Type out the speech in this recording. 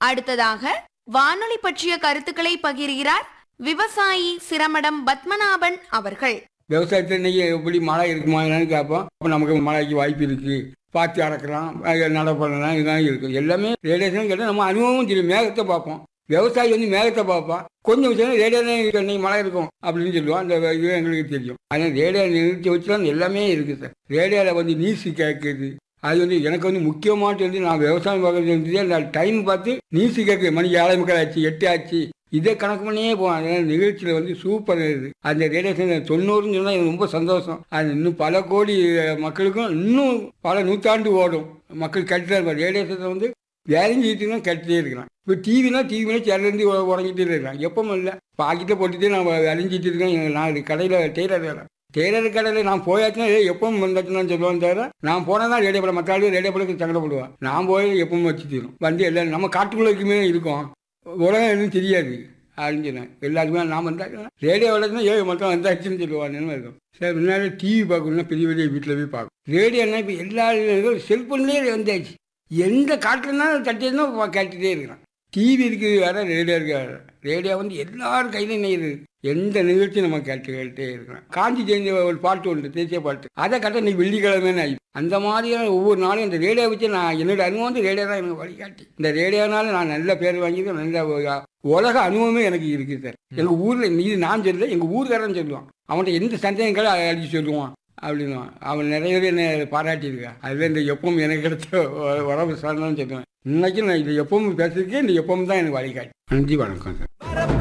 அடுத்ததாக வானொலி பற்றிய கருத்துக்களை பகிர்கிறார் விவசாயி சிரமடம் பத்மநாபன் அவர்கள் விவசாயத்தில் இன்னைக்கு எப்படி மழை இருக்குமா என்னன்னு கேட்போம் அப்போ நமக்கு மழைக்கு வாய்ப்பு இருக்கு பார்த்து அறக்கலாம் அஹ் நடை பண்ணலாம் இதெல்லாம் இருக்கு எல்லாமே ரேடியேஷன் கேட்டால் நம்ம அனுபவமும் தெரியும் மேகத்தை பார்ப்போம் விவசாயி வந்து மேகத்தை பார்ப்பான் கொஞ்சம் விஷயம் ரேடியேஷன் இன்னைக்கு மழை இருக்கும் அப்படின்னு சொல்லுவான் அந்த இது எங்களுக்கு தெரியும் ஆனால் ரேடியோ நிறுத்தி வச்சு தான் எல்லாமே இருக்கு சார் ரேடியோவில் வந்து நியூஸ் கேட்குது அது வந்து எனக்கு வந்து முக்கியமானது வந்து நான் விவசாயம் பார்க்கறது வந்து அந்த டைம் பார்த்து நியூஸ் கேட்குது மணி ஏழை முக்கால் ஆச்சு எட்டு ஆச்சு இதை கணக்கு பண்ணியே போவோம் அதனால நிகழ்ச்சியில் வந்து சூப்பர் இது அந்த ரேடியேஷன் தொண்ணூறுன்னு சொன்னால் எனக்கு ரொம்ப சந்தோஷம் அது இன்னும் பல கோடி அஹ், மக்களுக்கும் இன்னும் பல நூற்றாண்டு ஓடும் மக்கள் கட்டுறாரு இருப்பார் ரேடியேஷனை வந்து வேலைஞ்சிட்டு தான் கட்டிட்டே இருக்கிறான் இப்போ டிவினா டிவினா சேர்லேருந்து உறங்கிட்டே இருக்கிறான் எப்பவும் இல்லை பாக்கெட்டில் போட்டுட்டு நான் அழிஞ்சிட்டு இருக்கேன் எங்க- நான் கடையில் டெய்லர் வேலை டெய்லர் கடையில் நான் போயாச்சுன்னா ஏய், எப்பவும் வந்தாச்சுன்னு சொல்லுவான்னு தவிர நான் போனால் தான் ரேடியோ படம் மற்ற ஆளு ரேடியோ படத்துக்கு சங்கடப்படுவேன் நான் போய் எப்பவும் வச்சு தீரும் வந்து எல்லாம் நம்ம காட்டுக்குள்ளே இருக்குமே இருக்கோம் உலகம் எதுவும் தெரியாது அப்படின்னு சொன்னேன் எல்லாருக்குமே நான் வந்தாச்சுன்னா ரேடியோ வளர்த்துனா ஏழு மட்டும் வந்தாச்சுன்னு சொல்லுவான்னு இருக்கும் சரி முன்னாடி டிவி பார்க்கணும்னா பெரிய பெரிய வீட்டில் போய் பார்க்கணும் ரேடியோனா இப்போ எல்லா செல்ஃபோன்லேயே வந்தாச்சு எந்த காட்டுலனாலும் தட்டினா கேட்டுகிட்டே இருக்கிறான் டிவி இருக்குது வேற ரேடியோ இருக்கு வேற ரேடியோ வந்து எல்லாரும் கையிலும் நெய்யுது எந்த நிகழ்ச்சியும் நம்ம கேட்டு கேட்டே இருக்கிறோம் காஞ்சி ஜெயந்தி ஒரு பாட்டு உண்டு தேசிய பாட்டு அதை கட்ட நீ வெள்ளிக்கிழமைன்னு ஆகி அந்த மாதிரியான ஒவ்வொரு நாளும் இந்த ரேடியோ வச்சு நான் என்னோட அனுபவம் வந்து ரேடியோ தான் எனக்கு வழிகாட்டி இந்த ரேடியோனால நான் நல்ல பேர் வாங்கியிருக்கேன் நல்ல ஒரு உலக அனுபவமே எனக்கு இருக்குது சார் எங்க ஊர்ல நீ நான் சொல்லல எங்க ஊர்காரன் சொல்லுவான் அவன்கிட்ட எந்த சந்தேகம் கூட அடிச்சு சொல்லுவான் அப்படின்னு அவன் நிறைய பேர் என்னை பாராட்டியிருக்கா அதுவே இந்த எப்பவும் எனக்கு கிடைச்ச உ- உறவு சார்ந்தான்னு சொல்லுவேன் இன்னைக்கு நான் இது எப்பவும் பேசுறதுக்கே இந்த எப்பவும் தான் எனக்கு வழிகாட்டி நன்றி வணக்கம் சார்